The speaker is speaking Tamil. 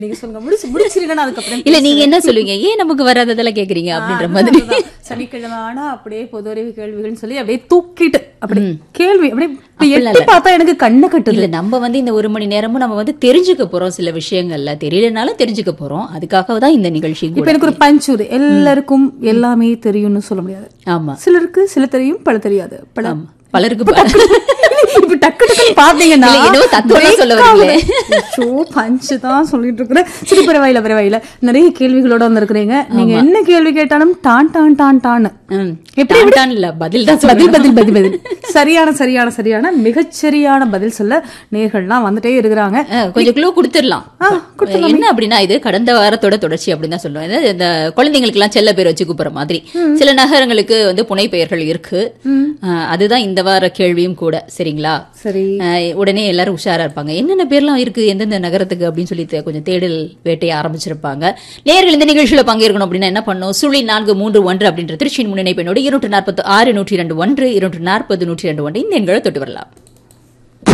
நீங்க சொல்லுங்க முடிச்சு முடிச்சிருக்கேன் அதுக்கப்புறம் இல்ல நீங்க என்ன சொல்லுவீங்க ஏன் நமக்கு வராததெல்லாம் கேக்குறீங்க அப்படின்ற மாதிரி அதுதான். சனிக்கிழமை ஆனா அப்படியே பொது அறிவு கேள்விகள்னு சொல்லி அப்படியே தூக்கிட்டு அப்படி கேள்வி அப்படியே இப்படி எட்டி பார்த்தா எனக்கு கண்ணை கட்டுது இல்ல நம்ம வந்து இந்த ஒரு மணி நேரமும் நம்ம வந்து தெரிஞ்சுக்க போறோம் சில விஷயங்கள்ல தெரியலனாலும் தெரிஞ்சுக்க போறோம் அதுக்காக தான் இந்த நிகழ்ச்சி இப்ப கூட எனக்கு ஒரு பஞ்சூர் எல்லாருக்கும் எல்லாமே தெரியும்னு சொல்ல முடியாது ஆமா சிலருக்கு சில தெரியும் பல தெரியாது பல ஆமா பலருக்கு பல- இப்ப டக்கு டக்குன்னு பாத்தீங்கன்னா இல்ல, ஏதோ தத்துவம்லாம் சொல்ல வரீங்களே. ஷோ பஞ்சு தான் சொல்லிட்டு இருக்கிறேன் சரி பரவாயில்ல பரவாயில்ல நிறைய கேள்விகளோட வந்திருக்கிறீங்க நீங்க என்ன கேள்வி கேட்டாலும் டான் டான் டான் டான் ம். எப்படி டான் இல்ல பதில் தான் பதில் பதில் பதில் பதில் சரியான சரியான சரியான மிகச்சரியான பதில் சொல்ல நேர்கள்லாம் வந்துட்டே இருக்கிறாங்க அஹ், கொஞ்சம் க்ளூ கொடுத்துடலாம் ஆ, என்ன அப்படின்னா இது கடந்த வாரத்தோட தொடர்ச்சி அப்படின்னு தான் சொல்லுவோம் அதாவது இந்த குழந்தைங்களுக்கு எல்லாம் செல்ல பேர் வச்சு கூப்பிடுற மாதிரி சில நகரங்களுக்கு வந்து புனை பெயர்கள் இருக்கு அஹ், அதுதான் இந்த வார கேள்வியும் கூட சரிங்களா சரி அஹ், உடனே எல்லாரும் உஷாரா இருப்பாங்க என்னென்ன பேர்லாம் இருக்கு எந்தெந்த நகரத்துக்கு அப்படின்னு சொல்லி தே- கொஞ்சம் தேடல் வேட்டையை ஆரம்பிச்சிருப்பாங்க நேர்கள் இந்த நிகழ்ச்சியில பங்கேற்கணும் அப்படின்னா என்ன பண்ணும் சுழி நான்கு மூன்று ஒன்று அப்படின்ற திருச்சியின் முன்னிணைப்பினோடு இருநூற்று நாற்பத்தி ஆறு நூற்றி இரண்டு ஒன்று இருநூற்று நாற்பது நூற்றி இரண்டு ஒன்று இந்த எண்களை தொட்டு வரலாம்